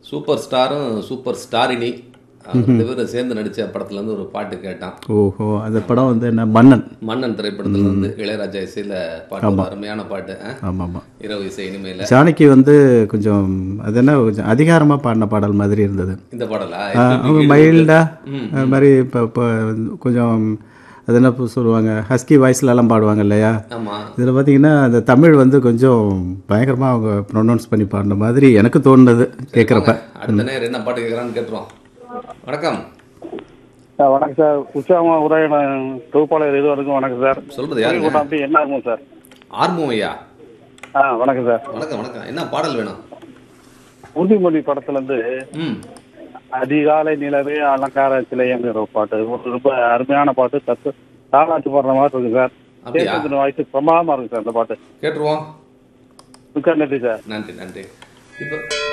Super ஸ்டாரும் super ஸ்டாரினி அவங்க ரெண்டு பேரும் சேர்ந்து நடிச்ச படத்துல இருந்து ஒரு பாட்டு கேட்டான் ஓஹோ அந்த படம் வந்து என்ன மன்னன் மன்னன் திரைப்படத்துல இருந்து இளையராஜா இசையில பாட்டு ஒரு அருமையான பாட்டு ஆ? ஆமாம் ஆமாம் இரவு இசை இனிமையில ஜானகி வந்து கொஞ்சம் அது என்ன கொஞ்சம் அதிகாரமாக பாடின பாடல் மாதிரி இருந்தது இந்த பாடலா ஆஹ், அவங்க மைல்டா அது மாதிரி இப்போ இப்போ கொஞ்சம் அது என்ன இப்போ சொல்லுவாங்க ஹஸ்கி வாய்ஸ்லலாம் பாடுவாங்க இல்லையா ஆமா இதில் பார்த்தீங்கன்னா அந்த தமிழ் வந்து கொஞ்சம் பயங்கரமாக அவங்க ப்ரொனவுன்ஸ் பண்ணி பாடின மாதிரி எனக்கு தோணுது கேட்குறப்ப அடுத்த நேரம் என்ன பாட்டு கேட்கறான்னு கேட்டுருவோம் வணக்கம் சார் வணக்கம் சார் உற்சாகமாக உரையாட தொகுப்பாளர் இது வரைக்கும் வணக்கம் சார் சொல்றது யாருங்க அப்படி என்ன ஆகும் சார் ஆர்மம் ஐயா ஆ வணக்கம் சார் வணக்கம் வணக்கம் என்ன பாடல் வேணும் உறுதிமொழி படத்துல இருந்து ம் அதிகாலை நிலவே அலங்கார சிலைங்கிற ஒரு பாட்டு ஒரு ரொம்ப அருமையான பாட்டு தத்து தாளாட்டு பாடுற மாதிரி இருக்கு சார் அப்படியா? கேட்கறது வாய்ஸ் பிரமாதமா இருக்கு சார் அந்த பாட்டு கேட்டுருவோம் மிக்க நன்றி சார் நன்றி நன்றி இப்போ